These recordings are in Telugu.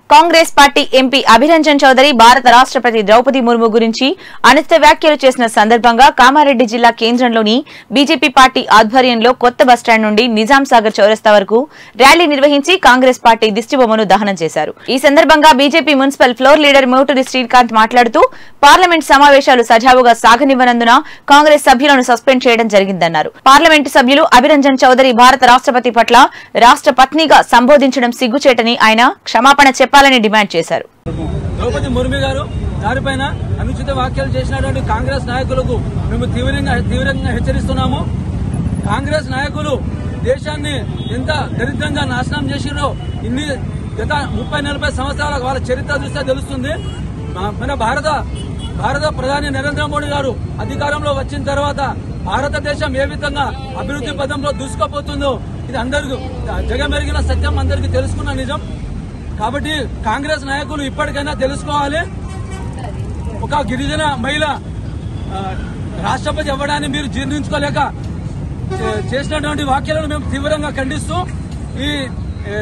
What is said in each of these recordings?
కాంగ్రెస్ పార్టీ ఎంపీ అభిరంజన్ చౌదరి భారత రాష్ట్రపతి ద్రౌపది ముర్ము గురించి అనుచిత వ్యాఖ్యలు చేసిన సందర్భంగా కామారెడ్డి జిల్లా కేంద్రంలోని బీజేపీ పార్టీ ఆధ్వర్యంలో కొత్త బస్టాండ్ నుండి నిజాం సాగర్ చౌరస్తా వరకు ర్యాలీ నిర్వహించి కాంగ్రెస్ పార్టీ దిష్టిబొమ్మను దహనం చేశారు ఈ సందర్భంగా BJP municipal floor leader Moturi Srikanth మాట్లాడుతూ పార్లమెంట్ సమావేశాలు సజావుగా సాగనివ్వనందున కాంగ్రెస్ సభ్యులను సస్పెండ్ చేయడం జరిగిందన్నారు పార్లమెంటు సభ్యులు అభిరంజన్ చౌదరి భారత రాష్ట్రపతి పట్ల రాష్ట్ర పత్నిగా సంబోధించడం సిగ్గుచేటని ఆయన క్షమాపణ చెప్పాలని డిమాండ్ చేశారు ద్రౌపది ముర్మి గారు దానిపైన అనుచిత వ్యాఖ్యలు చేసినటువంటి కాంగ్రెస్ నాయకులకు మేము తీవ్రంగా తీవ్రంగా హెచ్చరిస్తున్నాము కాంగ్రెస్ నాయకులు దేశాన్ని ఎంత దరిద్రంగా నాశనం చేసిరో ఇన్ని గత ముప్పై నలభై సంవత్సరాల వాళ్ళ చరిత్ర చూస్తే తెలుస్తుంది మా- మన భారత భారత ప్రధాని నరేంద్ర మోడీ గారు అధికారంలో వచ్చిన తర్వాత భారతదేశం ఏ విధంగా అభివృద్ధి పదంలో దూసుకుపోతుందో ఇది అందరికీ జగమెరిగిన సత్యం అందరికీ తెలుసుకున్న నిజం కాబట్టి కాంగ్రెస్ నాయకులు ఇప్పటికైనా తెలుసుకోవాలి ఒక గిరిజన మహిళ ఆ, రాష్ట్రపతి అవ్వడాన్ని మీరు జీర్ణించుకోలేక చే- చేసినటువంటి వ్యాఖ్యలను మేము తీవ్రంగా ఖండిస్తూ ఈ ఏ,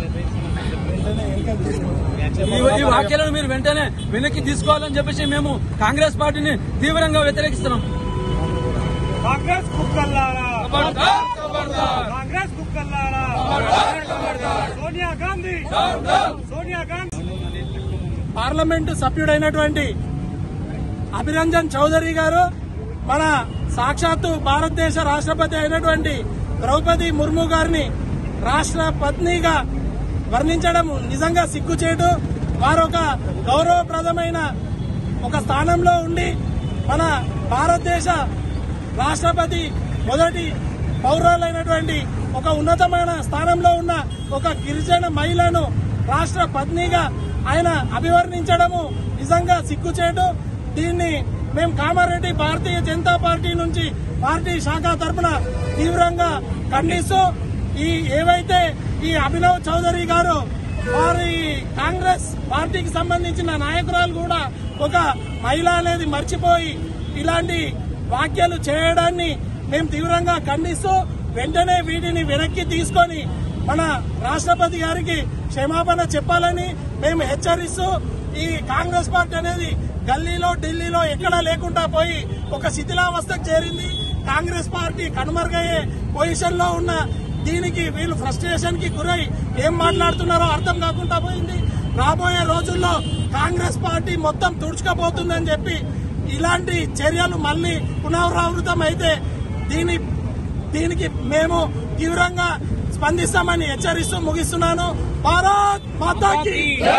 ఈ- ఈ వ్యాఖ్యలను మీరు వెంటనే వెనక్కి తీసుకోవాలని చెప్పేసి మేము కాంగ్రెస్ పార్టీని తీవ్రంగా వ్యతిరేకిస్తున్నాం కాంగ్రెస్ కుక్కల్లారా కాంగ్రెస్ కుక్కల్లారా సోనియా గాంధీ సోనియా గాంధీ పార్లమెంటు సభ్యుడైనటువంటి అభిరంజన్ చౌదరి గారు మన సాక్షాత్తు భారతదేశ రాష్ట్రపతి అయినటువంటి ద్రౌపది ముర్ము గారిని రాష్ట్ర పత్నిగా వర్ణించడం నిజంగా సిగ్గుచేటు వారు ఒక గౌరవప్రదమైన ఒక స్థానంలో ఉండి మన భారతదేశ రాష్ట్రపతి మొదటి పౌరులైనటువంటి ఒక ఉన్నతమైన స్థానంలో ఉన్న ఒక గిరిజన మహిళను రాష్ట్ర పత్నిగా ఆయన అభివర్ణించడము నిజంగా సిగ్గుచేటు దీన్ని మేము కామారెడ్డి భారతీయ జనతా పార్టీ నుంచి పార్టీ శాఖ తరపున తీవ్రంగా ఖండిస్తూ ఈ ఏవైతే ఈ అభినవ్ చౌదరి గారు వారి కాంగ్రెస్ పార్టీకి సంబంధించిన నాయకురాలు కూడా ఒక మహిళ అనేది మర్చిపోయి ఇలాంటి వ్యాఖ్యలు చేయడాన్ని మేము తీవ్రంగా ఖండిస్తూ వెంటనే వీటిని వెనక్కి తీసుకొని మన రాష్ట్రపతి గారికి క్షమాపణ చెప్పాలని మేము హెచ్చరిస్తూ ఈ కాంగ్రెస్ పార్టీ అనేది గల్లీలో ఢిల్లీలో ఎక్కడా లేకుండా పోయి ఒక శిథిలావస్థకు చేరింది కాంగ్రెస్ పార్టీ కనుమరుగయ్యే పొజిషన్ లో ఉన్న దీనికి వీళ్ళు ఫ్రస్ట్రేషన్ కి గురై ఏం మాట్లాడుతున్నారో అర్థం కాకుండా పోయింది రాబోయే రోజుల్లో కాంగ్రెస్ పార్టీ మొత్తం తుడుచుకపోతుందని చెప్పి ఇలాంటి చర్యలు మళ్ళీ పునరావృతం అయితే దీని దీనికి మేము తీవ్రంగా స్పందిస్తామని హెచ్చరిస్తూ ముగిస్తున్నాను భారత్ మాతాకి